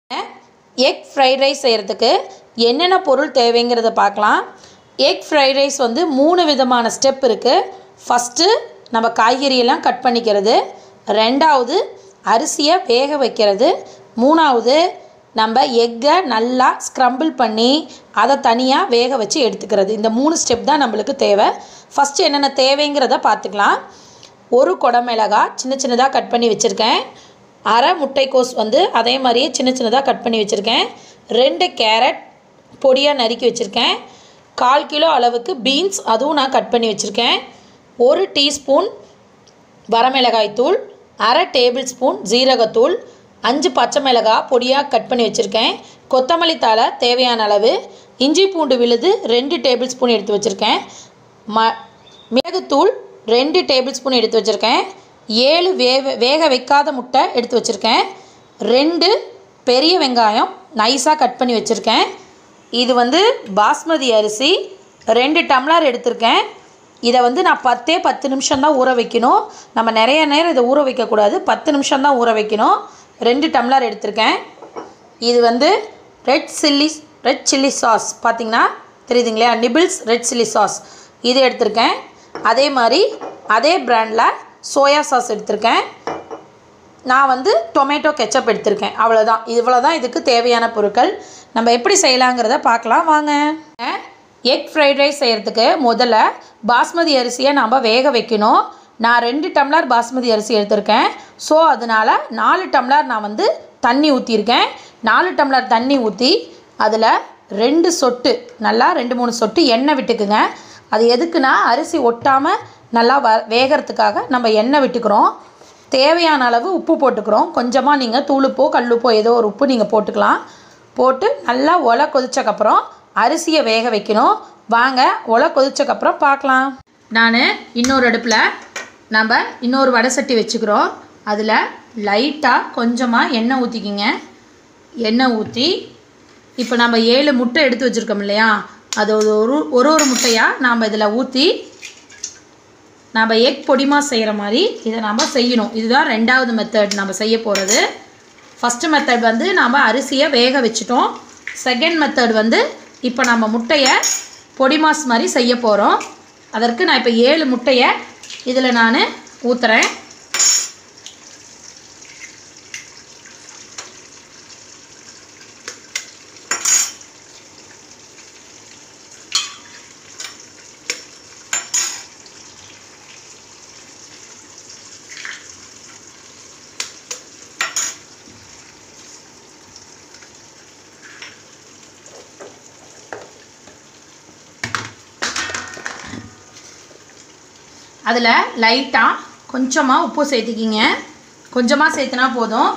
egg fried rice செய்கிறதுக்கு என்னென்ன பொருள் தேவைங்கிறத பார்க்கலாம் எக் ஃப்ரைட் ரைஸ் வந்து மூணு விதமான ஸ்டெப் இருக்குது ஃபஸ்ட்டு நம்ம காய்கறியெல்லாம் கட் பண்ணிக்கிறது ரெண்டாவது அரிசியை வேக வைக்கிறது மூணாவது நம்ம எக்கை நல்லா ஸ்க்ரம்பிள் பண்ணி அதை தனியாக வேக வச்சு எடுத்துக்கிறது இந்த மூணு ஸ்டெப் தான் நம்மளுக்கு தேவை ஃபஸ்ட்டு என்னென்ன தேவைங்கிறத பார்த்துக்கலாம் ஒரு குடமிளகா சின்ன சின்னதாக கட் பண்ணி வச்சுருக்கேன் அரை முட்டைக்கோஸ் வந்து அதே மாதிரியே சின்ன சின்னதாக கட் பண்ணி வச்சுருக்கேன் ரெண்டு கேரட் பொடியாக நறுக்கி வச்சுருக்கேன் கால் கிலோ அளவுக்கு பீன்ஸ் அதுவும் நான் கட் பண்ணி வச்சுருக்கேன் ஒரு டீஸ்பூன் வரமிளகாய் தூள் அரை டேபிள் ஸ்பூன் ஜீரகத்தூள் அஞ்சு பச்சை மிளகாய் பொடியாக கட் பண்ணி வச்சுருக்கேன் கொத்தமல்லி தழை தேவையான அளவு இஞ்சி பூண்டு விழுது ரெண்டு டேபிள் ஸ்பூன் எடுத்து வச்சுருக்கேன் ம மிளகுத்தூள் ரெண்டு டேபிள் ஸ்பூன் எடுத்து வச்சுருக்கேன் ஏழு வேக வேக வைக்காத முட்டை எடுத்து வச்சுருக்கேன் ரெண்டு பெரிய வெங்காயம் நைஸாக கட் பண்ணி வச்சுருக்கேன் இது வந்து பாஸ்மதி அரிசி ரெண்டு டம்ளர் எடுத்திருக்கேன் இதை வந்து நான் பத்தே பத்து நிமிஷம் தான் ஊற வைக்கணும் நம்ம நிறைய நேரம் இதை ஊற வைக்கக்கூடாது பத்து நிமிஷம் தான் ஊற வைக்கணும் ரெண்டு டம்ளர் எடுத்திருக்கேன் இது வந்து red chilli red chilli sauce பார்த்தீங்கன்னா தெரியுதுங்களா நிபிள்ஸ் ரெட் சில்லி சாஸ் இது எடுத்திருக்கேன் அதே மாதிரி அதே பிராண்டில் சோயா சாஸ் எடுத்திருக்கேன் நான் வந்து டொமேட்டோ கெச்சப் எடுத்திருக்கேன் அவ்வளோதான் இவ்வளோ தான் இதுக்கு தேவையான பொருட்கள் நம்ம எப்படி செய்யலாங்கிறத பார்க்கலாம் வாங்க எக் ஃப்ரைட் ரைஸ் செய்கிறதுக்கு முதல்ல பாஸ்மதி அரிசியை நாம் வேக வைக்கணும் நான் ரெண்டு டம்ளர் பாஸ்மதி அரிசி எடுத்திருக்கேன் ஸோ அதனால் நாலு டம்ளர் நான் வந்து தண்ணி ஊற்றிருக்கேன் நாலு டம்ளர் தண்ணி ஊற்றி அதில் ரெண்டு சொட்டு நல்லா ரெண்டு மூணு சொட்டு எண்ணெய் விட்டுக்குங்க அது எதுக்குன்னா அரிசி ஒட்டாமல் நல்லா வ வேகிறதுக்காக நம்ம எண்ணெய் விட்டுக்கிறோம் தேவையான அளவு உப்பு போட்டுக்கிறோம் கொஞ்சமாக நீங்கள் தூளுப்போ கல்லுப்போ ஏதோ ஒரு உப்பு நீங்கள் போட்டுக்கலாம் போட்டு நல்லா ஒலை கொதிச்சக்கப்புறம் அரிசியை வேக வைக்கணும் வாங்க ஒலை கொதிச்சக்கப்புறம் பார்க்கலாம் நான் இன்னொரு அடுப்பில் நம்ம இன்னொரு வடை சட்டி வச்சுக்கிறோம் அதில் லைட்டாக கொஞ்சமாக எண்ணெய் ஊற்றிக்கிங்க எண்ணெய் ஊற்றி இப்போ நம்ம ஏழு முட்டை எடுத்து வச்சுருக்கோம் இல்லையா அது ஒரு ஒரு ஒரு ஒரு முட்டையாக நாம் இதில் ஊற்றி நம்ம எக் பொடிமா செய்கிற மாதிரி இதை நம்ம செய்யணும் இதுதான் ரெண்டாவது மெத்தட் நம்ம செய்ய போகிறது ஃபஸ்ட்டு மெத்தட் வந்து நாம் அரிசியை வேக வச்சுட்டோம் செகண்ட் மெத்தட் வந்து இப்போ நம்ம முட்டையை பொடிமாஸ் மாதிரி செய்ய போகிறோம் அதற்கு நான் இப்போ ஏழு முட்டையை இதில் நான் ஊற்றுறேன் அதில் லைட்டாக கொஞ்சமாக உப்பு சேர்த்துக்கிங்க கொஞ்சமாக சேர்த்துனா போதும்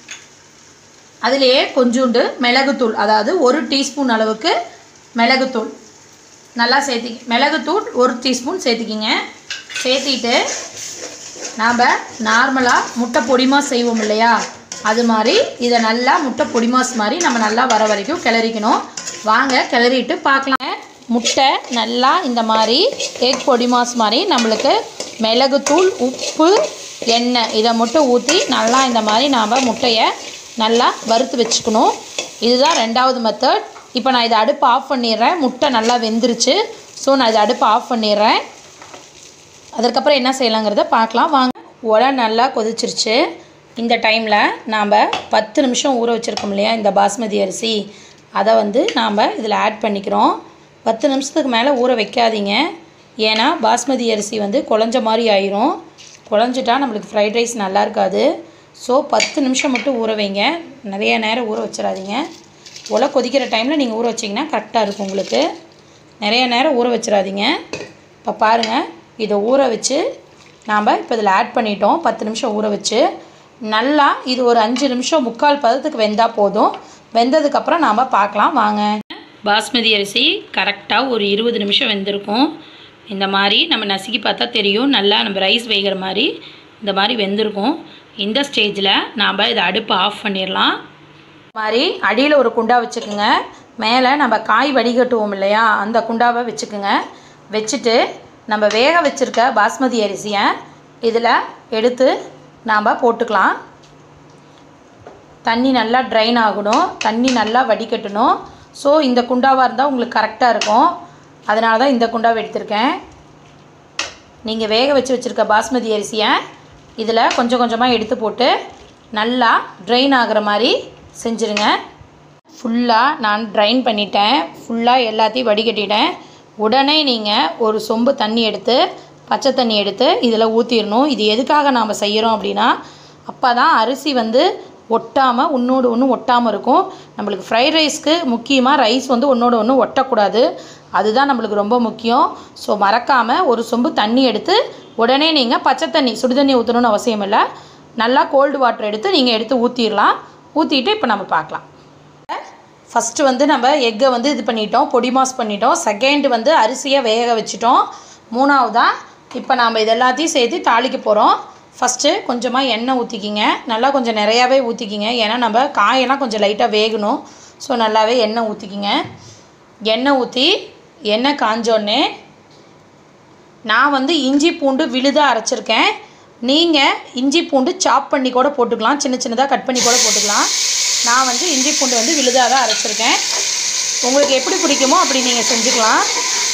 அதிலேயே கொஞ்சோண்டு மிளகுத்தூள் அதாவது ஒரு டீஸ்பூன் அளவுக்கு மிளகுத்தூள் நல்லா சேர்த்தி மிளகுத்தூள் ஒரு டீஸ்பூன் சேர்த்துக்கிங்க சேர்த்திட்டு நாம் நார்மலாக முட்டை பொடிமாஸ் செய்வோம் இல்லையா அது மாதிரி இதை நல்லா முட்டை பொடிமாஸ் மாதிரி நம்ம நல்லா வர வரைக்கும் கிளறிக்கணும் வாங்க கிளறிட்டு பார்க்கலாம் முட்டை நல்லா இந்த மாதிரி எக் பொடிமாஸ் மாதிரி நம்மளுக்கு மிளகுத்தூள் உப்பு எண்ணெய் இதை மட்டும் ஊற்றி நல்லா இந்த மாதிரி நாம் முட்டையை நல்லா வறுத்து வச்சுக்கணும் இதுதான் ரெண்டாவது மெத்தட் இப்போ நான் இதை அடுப்பு ஆஃப் பண்ணிடுறேன் முட்டை நல்லா வெந்துருச்சு ஸோ நான் இதை அடுப்பு ஆஃப் பண்ணிடுறேன் அதற்கப்புறம் என்ன செய்யலாங்கிறத பார்க்கலாம் வாங்க உலை நல்லா கொதிச்சிருச்சு இந்த டைமில் நாம் பத்து நிமிஷம் ஊற வச்சுருக்கோம் இல்லையா இந்த பாஸ்மதி அரிசி அதை வந்து நாம் இதில் ஆட் பண்ணிக்கிறோம் பத்து நிமிஷத்துக்கு மேலே ஊற வைக்காதீங்க ஏன்னா பாஸ்மதி அரிசி வந்து குழஞ்ச மாதிரி ஆயிரும் குழஞ்சிட்டா நம்மளுக்கு ஃப்ரைட் ரைஸ் நல்லா இருக்காது ஸோ பத்து நிமிஷம் மட்டும் ஊற வைங்க நிறைய நேரம் ஊற வச்சிடாதீங்க உலை கொதிக்கிற டைமில் நீங்கள் ஊற வச்சிங்கன்னா கரெக்டாக இருக்கும் உங்களுக்கு நிறைய நேரம் ஊற வச்சிடாதீங்க இப்போ பாருங்கள் இதை ஊற வச்சு நாம் இப்போ இதில் ஆட் பண்ணிட்டோம் பத்து நிமிஷம் ஊற வச்சு நல்லா இது ஒரு அஞ்சு நிமிஷம் முக்கால் பதத்துக்கு வெந்தால் போதும் வெந்ததுக்கப்புறம் நாம் பார்க்கலாம் வாங்க பாஸ்மதி அரிசி கரெக்டாக ஒரு இருபது நிமிஷம் வெந்திருக்கும் இந்த மாதிரி நம்ம நசுக்கி பார்த்தா தெரியும் நல்லா நம்ம ரைஸ் வேகிற மாதிரி இந்த மாதிரி வெந்திருக்கும் இந்த ஸ்டேஜில் நாம் இதை அடுப்பை ஆஃப் பண்ணிடலாம் மாதிரி அடியில் ஒரு குண்டா வச்சுக்கோங்க மேலே நம்ம காய் வடிகட்டுவோம் இல்லையா அந்த குண்டாவை வச்சுக்கோங்க வச்சுட்டு நம்ம வேக வச்சுருக்க பாஸ்மதி அரிசியை இதில் எடுத்து நாம் போட்டுக்கலாம் தண்ணி நல்லா ட்ரைன் ஆகணும் தண்ணி நல்லா வடிகட்டணும் ஸோ இந்த குண்டாவாக இருந்தால் உங்களுக்கு கரெக்டாக இருக்கும் அதனால தான் இந்த குண்டாவை எடுத்திருக்கேன் நீங்கள் வேக வச்சு வச்சுருக்க பாஸ்மதி அரிசியை இதில் கொஞ்சம் கொஞ்சமாக எடுத்து போட்டு நல்லா ட்ரைன் ஆகிற மாதிரி செஞ்சுருங்க ஃபுல்லாக நான் ட்ரைன் பண்ணிட்டேன் ஃபுல்லாக எல்லாத்தையும் வடிகட்டிட்டேன் உடனே நீங்கள் ஒரு சொம்பு தண்ணி எடுத்து பச்சை தண்ணி எடுத்து இதில் ஊற்றிடணும் இது எதுக்காக நாம் செய்கிறோம் அப்படின்னா அப்போ தான் அரிசி வந்து ஒட்டாமல் ஒன்றோடு ஒன்று ஒட்டாமல் இருக்கும் நம்மளுக்கு ஃப்ரைட் ரைஸ்க்கு முக்கியமாக ரைஸ் வந்து ஒன்றோடு ஒன்று ஒட்டக்கூடாது அதுதான் நம்மளுக்கு ரொம்ப முக்கியம் ஸோ மறக்காமல் ஒரு சொம்பு தண்ணி எடுத்து உடனே நீங்கள் பச்சை தண்ணி சுடு தண்ணி ஊற்றணும்னு அவசியம் இல்லை நல்லா கோல்டு வாட்டர் எடுத்து நீங்கள் எடுத்து ஊற்றிடலாம் ஊற்றிட்டு இப்போ நம்ம பார்க்கலாம் ஃபஸ்ட்டு வந்து நம்ம எக்கை வந்து இது பண்ணிட்டோம் பொடி மாஸ் பண்ணிட்டோம் செகண்ட் வந்து அரிசியை வேக வச்சிட்டோம் மூணாவதாக இப்போ நாம் இது எல்லாத்தையும் சேர்த்து தாளிக்க போகிறோம் ஃபஸ்ட்டு கொஞ்சமாக எண்ணெய் ஊற்றிக்கிங்க நல்லா கொஞ்சம் நிறையாவே ஊற்றிக்கிங்க ஏன்னா நம்ம காயெல்லாம் கொஞ்சம் லைட்டாக வேகணும் ஸோ நல்லாவே எண்ணெய் ஊற்றிக்கிங்க எண்ணெய் ஊற்றி எண்ணெய் காஞ்சோடனே நான் வந்து இஞ்சி பூண்டு விழுதாக அரைச்சிருக்கேன் நீங்கள் இஞ்சி பூண்டு சாப் பண்ணி கூட போட்டுக்கலாம் சின்ன சின்னதாக கட் பண்ணி கூட போட்டுக்கலாம் நான் வந்து இஞ்சி பூண்டு வந்து விழுதாக தான் அரைச்சிருக்கேன் உங்களுக்கு எப்படி பிடிக்குமோ அப்படி நீங்கள் செஞ்சுக்கலாம்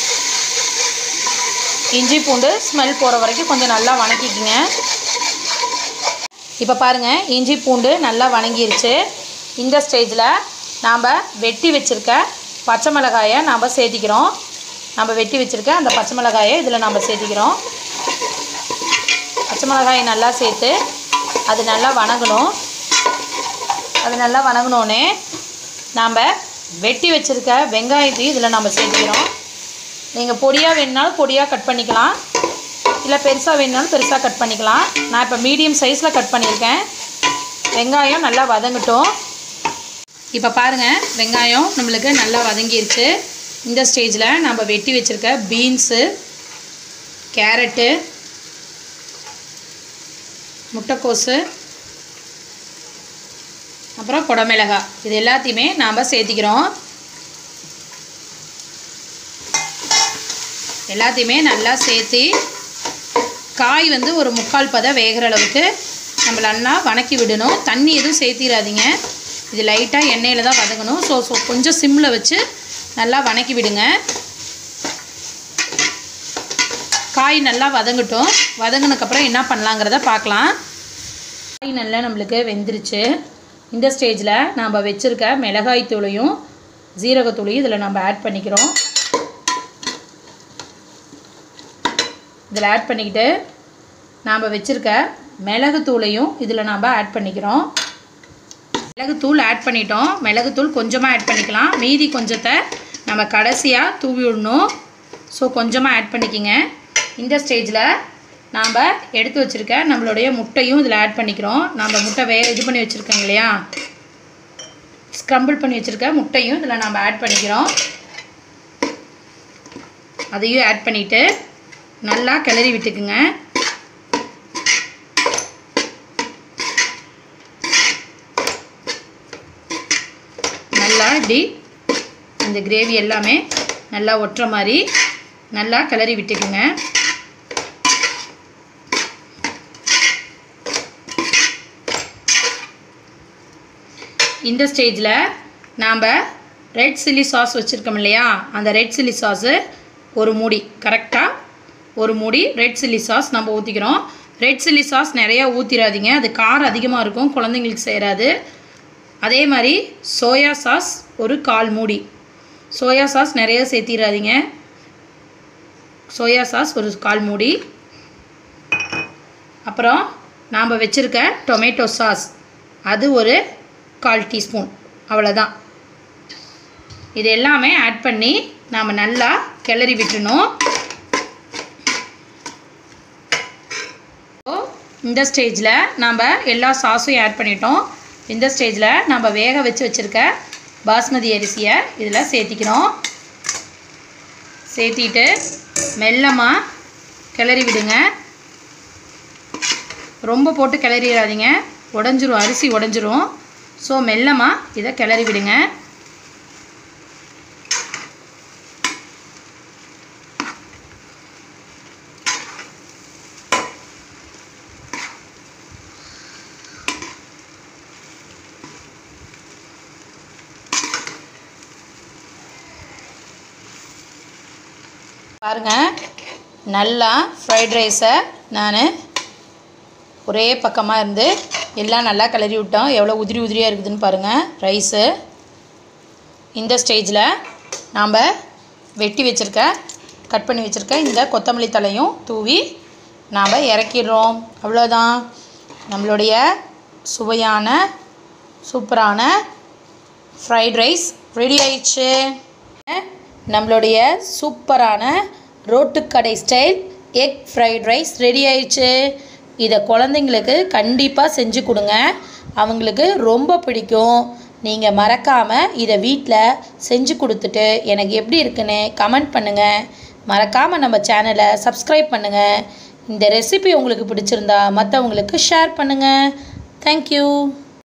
இஞ்சி பூண்டு ஸ்மெல் போகிற வரைக்கும் கொஞ்சம் நல்லா வணக்கிக்கிங்க இப்போ பாருங்கள் இஞ்சி பூண்டு நல்லா வணங்கிருச்சு இந்த ஸ்டேஜில் நாம் வெட்டி வச்சுருக்க பச்சை மிளகாயை நாம் சேர்த்திக்கிறோம் நம்ம வெட்டி வச்சுருக்க அந்த பச்சை மிளகாயை இதில் நம்ம சேர்த்திக்கிறோம் பச்சை மிளகாயை நல்லா சேர்த்து அது நல்லா வணங்கணும் அது நல்லா வணங்கினோடனே நாம் வெட்டி வச்சுருக்க வெங்காயத்தையும் இதில் நம்ம சேர்த்துக்கிறோம் நீங்கள் பொடியாக வேணுனாலும் பொடியாக கட் பண்ணிக்கலாம் இல்லை பெருசாக வேணுனாலும் பெருசாக கட் பண்ணிக்கலாம் நான் இப்போ மீடியம் சைஸில் கட் பண்ணியிருக்கேன் வெங்காயம் நல்லா வதங்கட்டும் இப்போ பாருங்கள் வெங்காயம் நம்மளுக்கு நல்லா வதங்கிருச்சு இந்த ஸ்டேஜில் நம்ம வெட்டி வச்சுருக்க பீன்ஸு கேரட்டு முட்டைக்கோஸு அப்புறம் குடமிளகாய் இது எல்லாத்தையுமே நாம் சேர்த்திக்கிறோம் எல்லாத்தையுமே நல்லா சேர்த்து காய் வந்து ஒரு முக்கால் பதம் வேகிற அளவுக்கு நம்ம நல்லா வணக்கி விடணும் தண்ணி எதுவும் சேர்த்திடாதீங்க இது லைட்டாக எண்ணெயில் தான் வதங்கணும் ஸோ ஸோ கொஞ்சம் சிம்மில் வச்சு நல்லா வணக்கி விடுங்க காய் நல்லா வதங்கட்டும் வதங்கினதுக்கப்புறம் என்ன பண்ணலாங்கிறத பார்க்கலாம் காய் நல்லா நம்மளுக்கு வெந்துருச்சு இந்த ஸ்டேஜில் நாம் வச்சுருக்க மிளகாய் தூளையும் ஜீரகத்தூளையும் இதில் நம்ம ஆட் பண்ணிக்கிறோம் இதில் ஆட் பண்ணிக்கிட்டு நாம் வச்சுருக்க மிளகுத்தூளையும் இதில் நாம் ஆட் பண்ணிக்கிறோம் மிளகுத்தூள் ஆட் பண்ணிட்டோம் மிளகுத்தூள் கொஞ்சமாக ஆட் பண்ணிக்கலாம் மீதி கொஞ்சத்தை நம்ம கடைசியாக தூவி விடணும் ஸோ கொஞ்சமாக ஆட் பண்ணிக்கிங்க இந்த ஸ்டேஜில் நாம் எடுத்து வச்சுருக்க நம்மளுடைய முட்டையும் இதில் ஆட் பண்ணிக்கிறோம் நம்ம முட்டை வே இது பண்ணி வச்சுருக்கோங்க இல்லையா ஸ்க்ரம்பிள் பண்ணி வச்சுருக்க முட்டையும் இதில் நம்ம ஆட் பண்ணிக்கிறோம் அதையும் ஆட் பண்ணிவிட்டு நல்லா கிளறி விட்டுக்குங்க நல்லா இப்படி இந்த கிரேவி எல்லாமே நல்லா ஒட்டுற மாதிரி நல்லா கிளறி விட்டுக்குங்க இந்த ஸ்டேஜில் நாம் ரெட் சில்லி சாஸ் வச்சுருக்கோம் இல்லையா அந்த ரெட் சில்லி சாஸு ஒரு மூடி கரெக்டாக ஒரு மூடி ரெட் சில்லி சாஸ் நம்ம ஊற்றிக்கிறோம் ரெட் சில்லி சாஸ் நிறையா ஊற்றிடாதீங்க அது காரம் அதிகமாக இருக்கும் குழந்தைங்களுக்கு சேராது அதே மாதிரி சோயா சாஸ் ஒரு கால் மூடி சோயா சாஸ் நிறைய சேர்த்திடாதீங்க சோயா சாஸ் ஒரு கால் மூடி அப்புறம் நாம் வச்சுருக்க டொமேட்டோ சாஸ் அது ஒரு கால் டீஸ்பூன் அவ்வளோதான் இது எல்லாமே ஆட் பண்ணி நாம் நல்லா கிளறி விட்டுணும் இந்த ஸ்டேஜில் நாம் எல்லா சாஸையும் ஆட் பண்ணிட்டோம் இந்த ஸ்டேஜில் நம்ம வேக வச்சு வச்சுருக்க பாஸ்மதி அரிசியை இதில் சேர்த்திக்கிறோம் சேர்த்திட்டு மெல்லமாக கிளறி விடுங்க ரொம்ப போட்டு கிளறிடாதீங்க உடஞ்சிரும் அரிசி உடஞ்சிரும் ஸோ மெல்லமாக இதை கிளறி விடுங்க பாருங்கள் நல்லா ஃப்ரைட் ரைஸை நான் ஒரே பக்கமாக இருந்து எல்லாம் நல்லா கிளறி விட்டோம் எவ்வளோ உதிரி உதிரியாக இருக்குதுன்னு பாருங்கள் ரைஸு இந்த ஸ்டேஜில் நாம் வெட்டி வச்சுருக்க கட் பண்ணி வச்சுருக்க இந்த கொத்தமல்லி தலையும் தூவி நாம் இறக்கிடுறோம் அவ்வளோதான் நம்மளுடைய சுவையான சூப்பரான ஃப்ரைட் ரைஸ் ரெடி ஆயிடுச்சு நம்மளுடைய சூப்பரான ரோட்டுக்கடை style egg fried rice ready ஆயிடுச்சு இதை குழந்தைங்களுக்கு கண்டிப்பாக செஞ்சு கொடுங்க அவங்களுக்கு ரொம்ப பிடிக்கும் நீங்கள் மறக்காமல் இதை வீட்டில் செஞ்சு கொடுத்துட்டு எனக்கு எப்படி இருக்குன்னு கமெண்ட் பண்ணுங்கள் மறக்காமல் நம்ம சேனலை சப்ஸ்கிரைப் பண்ணுங்கள் இந்த ரெசிபி உங்களுக்கு பிடிச்சிருந்தா மற்றவங்களுக்கு ஷேர் பண்ணுங்கள் தேங்க்யூ